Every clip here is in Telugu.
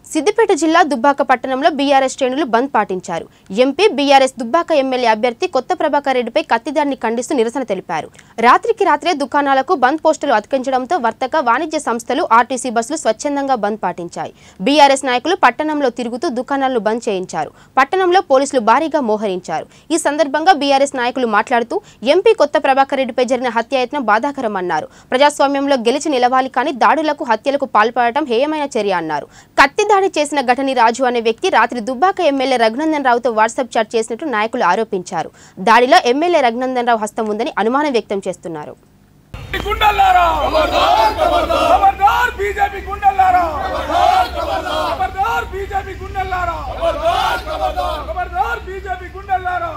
సిద్దిపేట జిల్లా దుబ్బాక పట్టణంలో బీఆర్ఎస్ శ్రేణులు బంద్ పాటించారు ఎంపీ బీఆర్ఎస్ దుబ్బాక ఎమ్మెల్యే అభ్యర్థి కొత్త ప్రభాకర్ రెడ్డిపై కత్తిదాడిని ఖండిస్తూ నిరసన తెలిపారు రాత్రికి రాత్రే దుకాణాలకు బంద్ పోస్టులు అతికించడంతో వర్తక వాణిజ్య సంస్థలు ఆర్టీసీ బస్సులు స్వచ్ఛందంగా బంద్ పాటించాయి బీఆర్ఎస్ నాయకులు పట్టణంలో తిరుగుతూ దుకాణాలను బంద్ చేయించారు పట్టణంలో పోలీసులు భారీగా మోహరించారు ఈ సందర్భంగా బీఆర్ఎస్ నాయకులు మాట్లాడుతూ ఎంపీ కొత్త ప్రభాకర్ రెడ్డిపై జరిగిన హత్యాయత్నం బాధాకరమన్నారు ప్రజాస్వామ్యంలో గెలిచి నిలవాలి కానీ దాడులకు హత్యలకు పాల్పడటం హేయమైన చర్య అన్నారు కత్తి దాడి చేసిన ఘటని రాజు అనే వ్యక్తి రాత్రి దుబ్బాక ఎమ్మెల్యే రఘునందన్ రావుతో వాట్సాప్ చాట్ చేసినట్టు నాయకులు ఆరోపించారు దాడిలో ఎమ్మెల్యే రఘునందన్ రావు హస్తం ఉందని అనుమానం వ్యక్తం చేస్తున్నారు గుండల్లారా ఖబర్దార్ బీజేపీ గుండల్లారా ఖబర్దార్ బీజేపీ గుండల్లారా ఖబర్దార్ బీజేపీ గుండల్లారా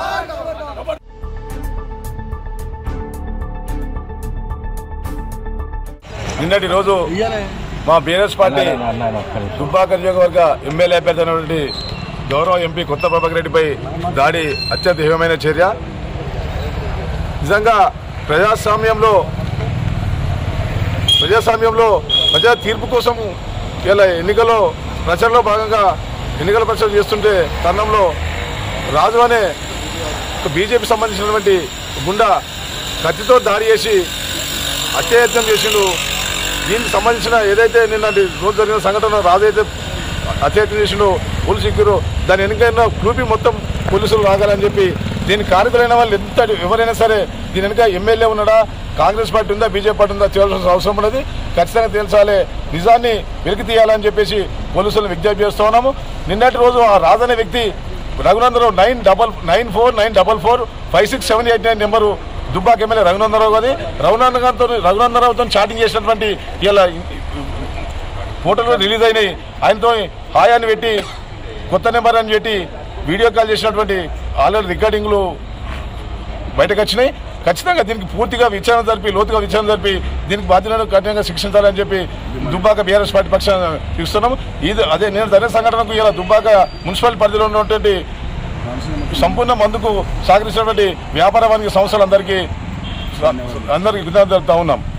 నిన్నటి రోజు మా బీఆర్ఎస్ పార్టీ దుబ్బాక నియోజకవర్గ ఎమ్మెల్యే అభ్యర్థి అయినటువంటి గౌరవ ఎంపీ కొత్త ప్రభాకర్ రెడ్డిపై దాడి అత్యంత హేయమైన చర్య నిజంగా ప్రజాస్వామ్యంలో ప్రజాస్వామ్యంలో ప్రజా తీర్పు కోసం ఇలా ఎన్నికల్లో ప్రచారంలో భాగంగా ఎన్నికల ప్రచారం చేస్తుంటే తరుణంలో రాజు అనే ఒక బీజేపీ సంబంధించినటువంటి గుండా కత్తితో దాడి చేసి హత్యాయత్నం చేసిండు దీనికి సంబంధించిన ఏదైతే నిన్న రోజు జరిగిన సంఘటన రాజు అయితే హత్యాయత్నం చేసిండు పోలీసు ఎక్కిరు దాని వెనుకైనా క్లూపి మొత్తం పోలీసులు రాగాలని చెప్పి దీనికి కారకులైన వాళ్ళు ఎంత ఎవరైనా సరే దీని వెనుక ఎమ్మెల్యే ఉన్నాడా కాంగ్రెస్ పార్టీ ఉందా బీజేపీ పార్టీ ఉందా చేయాల్సిన అవసరం ఉన్నది ఖచ్చితంగా తేల్చాలి నిజాన్ని వెలికి తీయాలని చెప్పేసి పోలీసులను విజ్ఞప్తి చేస్తూ ఉన్నాము నిన్నటి రోజు ఆ రాజనే వ్యక్తి Raghunandarao nine double nine four nine double four five six seven eight nine number Dubbaka MLA Raghunandarao గారి రఘునందన్ గారితో రఘునందరావుతో చాటింగ్ చేసినటువంటి ఇలా ఫోటోలు రిలీజ్ అయినాయి ఆయనతో హాయాన్ని పెట్టి కొత్త నెంబర్ అని పెట్టి వీడియో కాల్ చేసినటువంటి ఆల్రెడీ రికార్డింగ్లు బయటకు వచ్చినాయి ఖచ్చితంగా దీనికి పూర్తిగా విచారణ జరిపి లోతుగా విచారణ జరిపి దీనికి బాధ్యతలను కఠినంగా శిక్షించాలని చెప్పి దుబ్బాక బీఆర్ఎస్ పార్టీ పక్షాన ఇస్తున్నాము ఇది అదే నేను ధర సంఘటనకు ఇలా దుబ్బాక మున్సిపల్ పరిధిలో ఉన్నటువంటి సంపూర్ణ మందుకు సహకరించినటువంటి వ్యాపార వాణిజ్య సంస్థలందరికీ అందరికీ కృతజ్ఞతలు తెలుపుతా ఉన్నాం